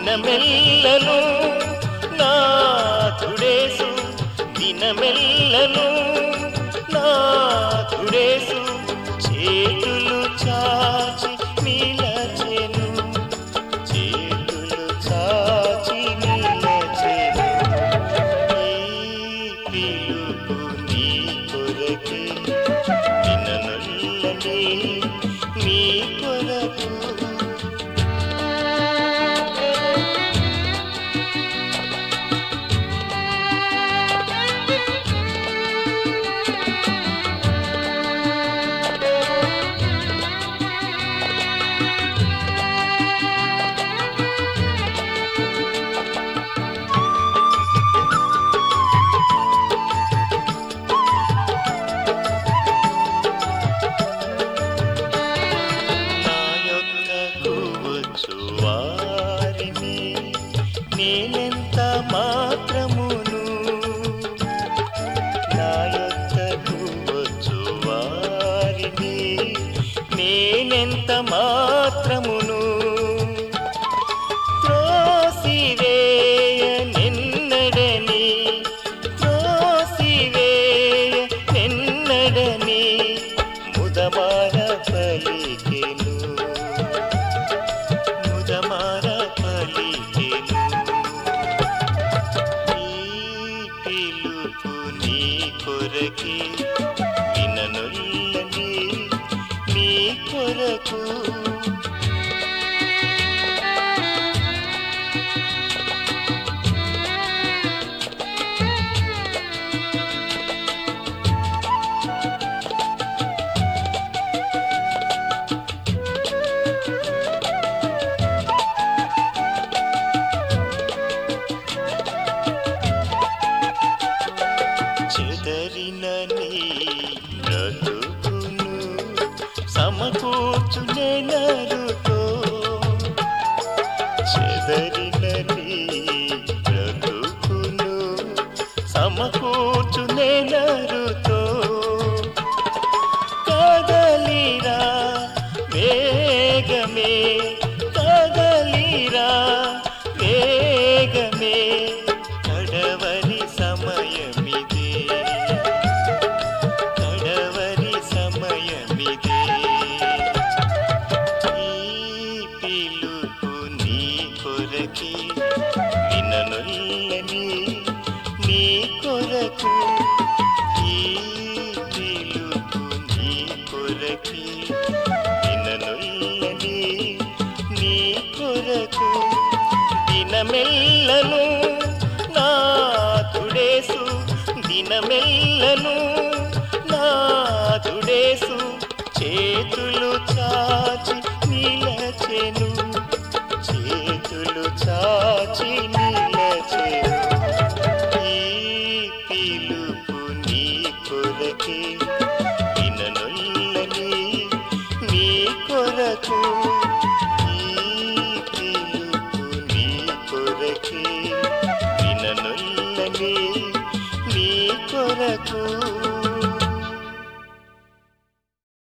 దినమెల్లను నాథుడేసు దినమెల్లను నాథుడేసు చేతులు చాచి నిలచెను చేతులు చాచి నిలచెను ఈ పిలుపు నీ కొరకే దినమెల్లని నీ కొరకు నా యొక్కకు వచ్చు వారిని నేనెంత మాత్రమును నా యొక్కకు వచ్చు వారిని నేనెంత మాత్రమును త్రోసివేయ నిన్నడని త్రోసివేయ నిన్నడని ముదమార పలికెను ముదమార పలికెను ఈ పిలుపు నీ కొరకే విననుల్లని నీ కొరకు చెదరిన నీ బ్రతుకును సమకూర్చునే నరుతో చెదరిన నీ బ్రతుకును సమకూర్చునే నరు